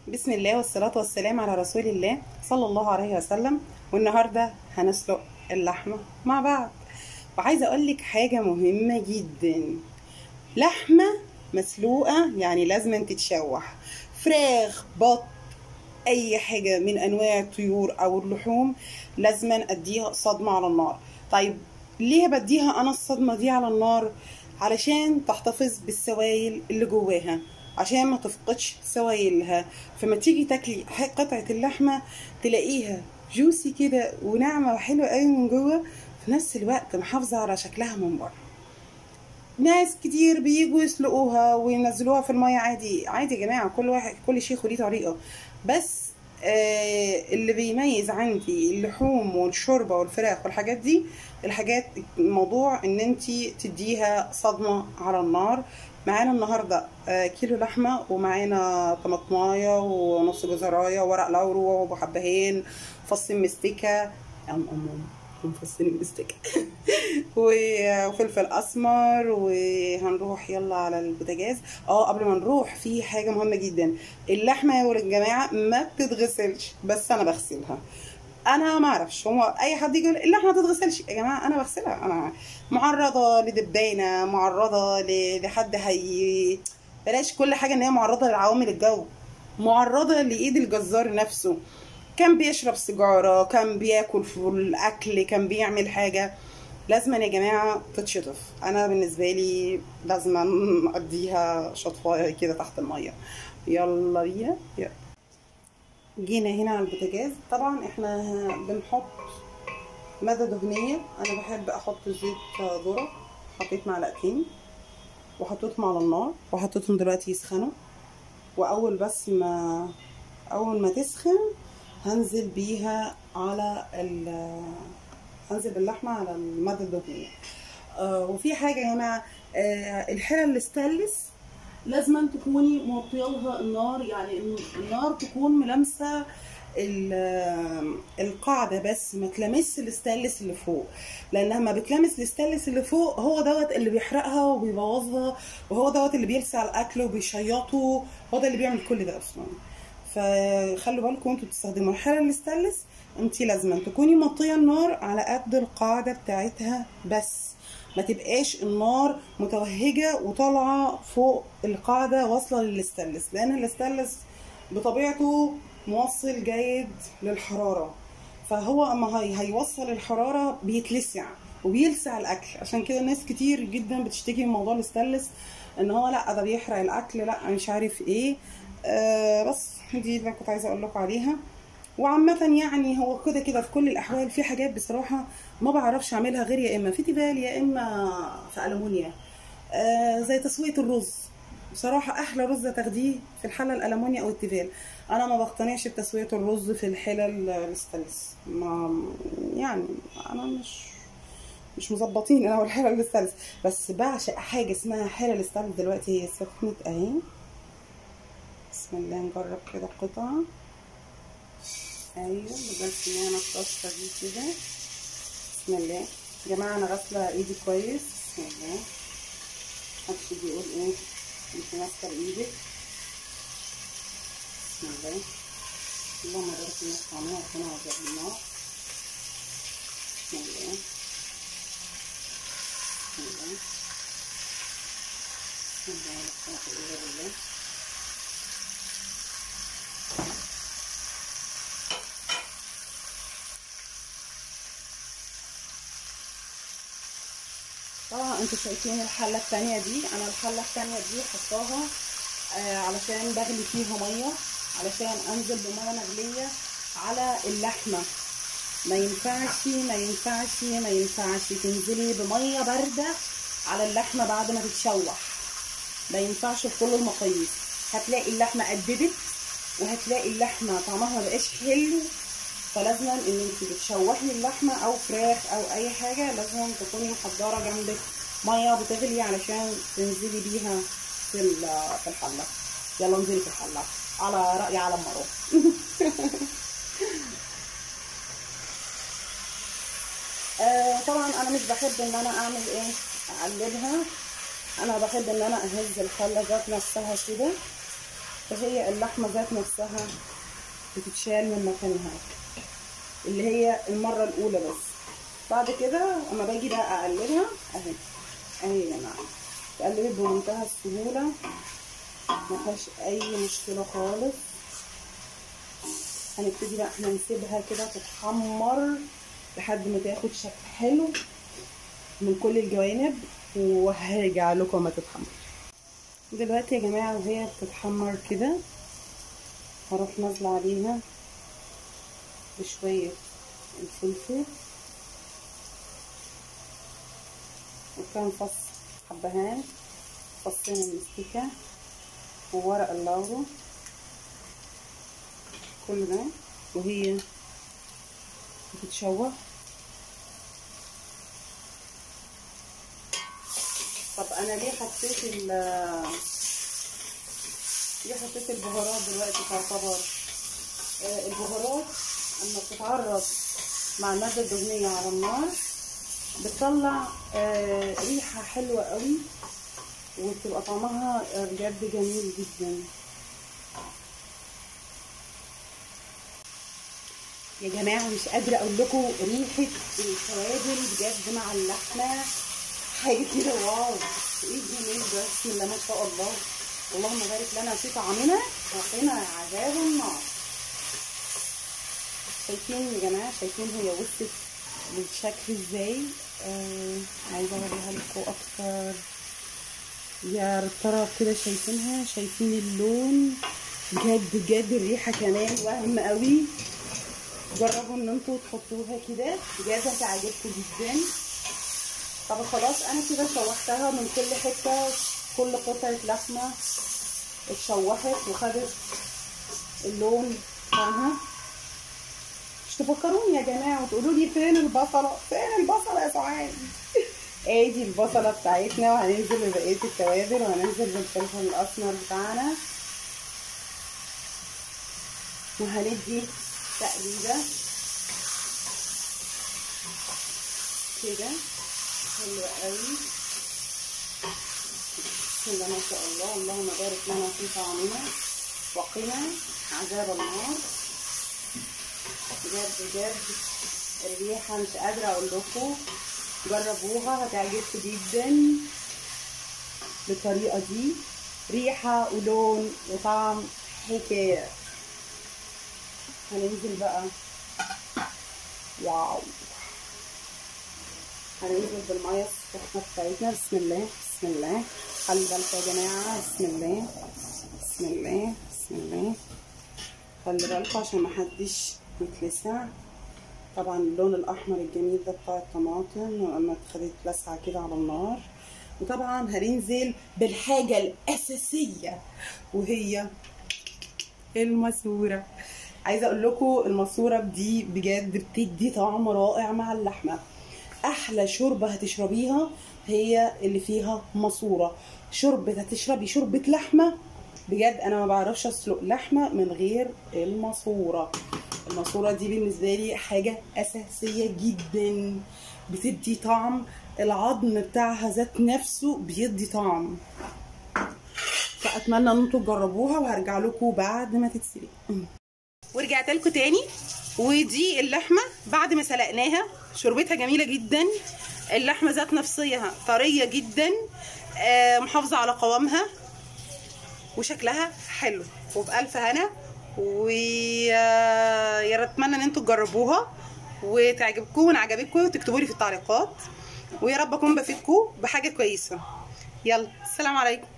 بسم الله والصلاة والسلام على رسول الله صلى الله عليه وسلم والنهاردة هنسلق اللحمة مع بعض وعايزة أقول لك حاجة مهمة جدا لحمة مسلوقة يعني لازم تتشوح فراخ بط أي حاجة من أنواع الطيور أو اللحوم لازم أديها صدمة على النار طيب ليه بديها أنا الصدمة دي على النار علشان تحتفظ بالسوائل اللي جواها عشان ما تفقدش سوائلها فما تيجي تاكلي قطعة اللحمة تلاقيها جوسي كده وناعمة وحلوة قوي من جوه في نفس الوقت محافظة على شكلها من بره ناس كتير بيجوا يسلقوها وينزلوها في المية عادي عادي يا جماعة كل واحد كل شيخ وليه طريقة بس آه اللي بيميز عندي اللحوم والشوربة والفراخ والحاجات دي الحاجات الموضوع ان انت تديها صدمة على النار معانا النهاردة آه كيلو لحمة ومعانا طماطماية ونص جزراية وورق لورو وحبهان فص مستكة ام ام ام فصين مستكة وفلفل اسمر وهنروح يلا على البوتاجاز اه قبل ما نروح في حاجه مهمه جدا اللحمه يا جماعه ما بتتغسلش بس انا بغسلها انا ما اعرفش هو اي حد يقول اللحمه ما تتغسلش يا جماعه انا بغسلها انا معرضه لدبانه معرضه لحد هي بلاش كل حاجه ان هي معرضه لعوامل الجو معرضه لايد الجزار نفسه كان بيشرب سيجاره كان بياكل في الاكل كان بيعمل حاجه لازم يا جماعه تتشطف انا بالنسبه لي لازم اديها شطفه كده تحت الميه يلا بينا يلا جينا هنا على البوتاجاز طبعا احنا بنحط مادة دهنية انا بحب احط زيت ذرة حطيت معلقتين وحطيتهم على النار وحطيتهم دلوقتي يسخنوا واول بس ما اول ما تسخن هنزل بيها على هنزل باللحمه على الماده الدهنيه آه وفي حاجه يا جماعه آه الحله الستانلس لازم تكوني موطيه لها النار يعني النار تكون ملامسه القاعده بس ما تلامس الستانلس اللي فوق لانها ما بتلامس الستانلس اللي فوق هو دوت اللي بيحرقها وبيبوظها وهو دوت اللي بيلسع الاكل وبيشيطه هو ده اللي بيعمل كل ده اصلا فخلوا بالكم انتوا بتستخدموا الحله الستانلس انت لازم تكوني مطيه النار على قد القاعده بتاعتها بس ما تبقاش النار متوهجه وطالعه فوق القاعده واصله للستانلس لان الستانلس بطبيعته موصل جيد للحراره فهو اما هي هيوصل الحراره بيتلسع وبيلسع الاكل عشان كده ناس كتير جدا بتشتكي من موضوع الستانلس ان هو لا ده بيحرق الاكل لا مش عارف ايه آه بس دي اللي كنت عايزه اقول لكم عليها وعامة يعني هو كده كده في كل الأحوال في حاجات بصراحة ما بعرفش أعملها غير يا إما في تيفال يا إما في ألمونيا آه زي تسوية الرز بصراحة أحلى رز تاخديه في الحلة الألمونيا أو التيفال أنا ما بقتنعش بتسوية الرز في الحلة الستانلس ما يعني أنا مش مش مظبطين أنا والحلة الستانلس بس بعشق حاجة اسمها حلة الستانلس دلوقتي هي سخنت أهي بسم الله نجرب كده القطعة ايوه بس ان انا الطاسه دي كده بسم الله يا جماعه انا غاسله ايدي كويس بسم الله محدش يجي يقول ايه انت ماسكه بايدك بسم الله اللهم بارك لنا في طعمها ربنا وجاب النار بسم الله بسم الله بسم الله لا قوه الا بالله طبعا انتوا شايفين الحله التانية دي انا الحله التانية دي حطاها آه علشان بغلي فيها ميه علشان انزل بميه مغليه على اللحمه ما ينفعش ما ينفعش ما ينفعش تنزلي بميه بارده على اللحمه بعد ما تتشوح ما ينفعش بكل المقاييس هتلاقي اللحمه قددت وهتلاقي اللحمه طعمها ما بقاش حلو فلازم ان انت بتشوحي اللحمه او فراخ او اي حاجه لازم تكوني محضره جنبك ميه بتغلي علشان تنزلي بيها في في الحله يلا انزلي في الحله على راي علم مروه آه طبعا انا مش بحب ان انا اعمل ايه اقلبها انا بحب ان انا اهز الحله ذات نفسها كده فهي اللحمه ذات نفسها بتتشال من مكانها اللي هي المره الاولى بس بعد كده اما باجي بقى اقلبها اهي اهي يا جماعه تقلبي بمنتهى السهوله ما فيهاش اي مشكله خالص هنبتدي بقى احنا نسيبها كده تتحمر لحد ما تاخد شكل حلو من كل الجوانب وهرجع لكم ما تتحمر دلوقتي يا جماعه وهي بتتحمر كده هروح نازله عليها بشويه الفلفل وكام فص حبهان فصين المستكة وورق اللورو كل ده وهي بتتشوح طب انا ليه حطيت ال ليه حطيت البهارات دلوقتي تعتبر آه البهارات لما بتتعرض مع الماده الدهنيه على النار بتطلع آه ريحه حلوه قوي وتبقى طعمها بجد جميل جدا يا جماعه مش قادره اقول لكم ريحه التوابل بجد مع اللحمه حاجه كده واو ايه الجمال ده بسم الله ما شاء الله اللهم بارك لنا في طعامنا وقنا عذاب النار شايفين يا جماعه شايفين هي وصلت للشكل ازاي آه عايزه اوريها لكم اكتر يا ترى كده شايفينها شايفين اللون بجد بجد الريحه كمان وهم قوي جربوا ان انتوا تحطوها كده بجد هتعجبكم جدا طب خلاص انا كده شوحتها من كل حته كل قطعه لحمه اتشوحت وخدت اللون بتاعها مش تفكروني يا جماعه وتقولوا لي فين البصله فين البصله يا سعاد ادي البصله بتاعتنا وهننزل ببقيه التوابل وهننزل بالفلفل الاسمر بتاعنا وهندي تقليبه كده حلوه قوي بسم الله ما شاء الله اللهم بارك لنا في طعامنا وقنا عذاب النار بجد بجد الريحه مش قادره اقول لكم جربوها هتعجبكم جدا بالطريقه دي ريحه ولون وطعم حكايه هننزل بقى واو هننزل بالميه السخنه بتاعتنا بسم الله بسم الله خلي بالكم يا جماعه بسم الله بسم الله بسم الله خلي بالكم عشان محدش يتلسع طبعا اللون الاحمر الجميل ده بتاع الطماطم ولما اتخدت لسعه كده على النار وطبعا هننزل بالحاجه الاساسيه وهي الماسوره عايزه اقول لكم الماسوره دي بجد بتدي طعم رائع مع اللحمه احلى شوربه هتشربيها هي اللي فيها ماسوره شوربه هتشربي شوربه لحمه بجد انا ما بعرفش اسلق لحمه من غير الماسوره الماسوره دي بالنسبه لي حاجه اساسيه جدا بتدي طعم العظم بتاعها ذات نفسه بيدي طعم فاتمنى ان انتوا تجربوها وهرجع لكم بعد ما تتسلق ورجعت لكم تاني ودي اللحمه بعد ما سلقناها شوربتها جميله جدا اللحمه ذات نفسها طريه جدا آه محافظه على قوامها وشكلها حلو وبألف هنا ويا اتمنى ان انتوا تجربوها وتعجبكم وان عجبتكم وتكتبوا لي في التعليقات ويا رب اكون بفيدكم بحاجه كويسه يلا السلام عليكم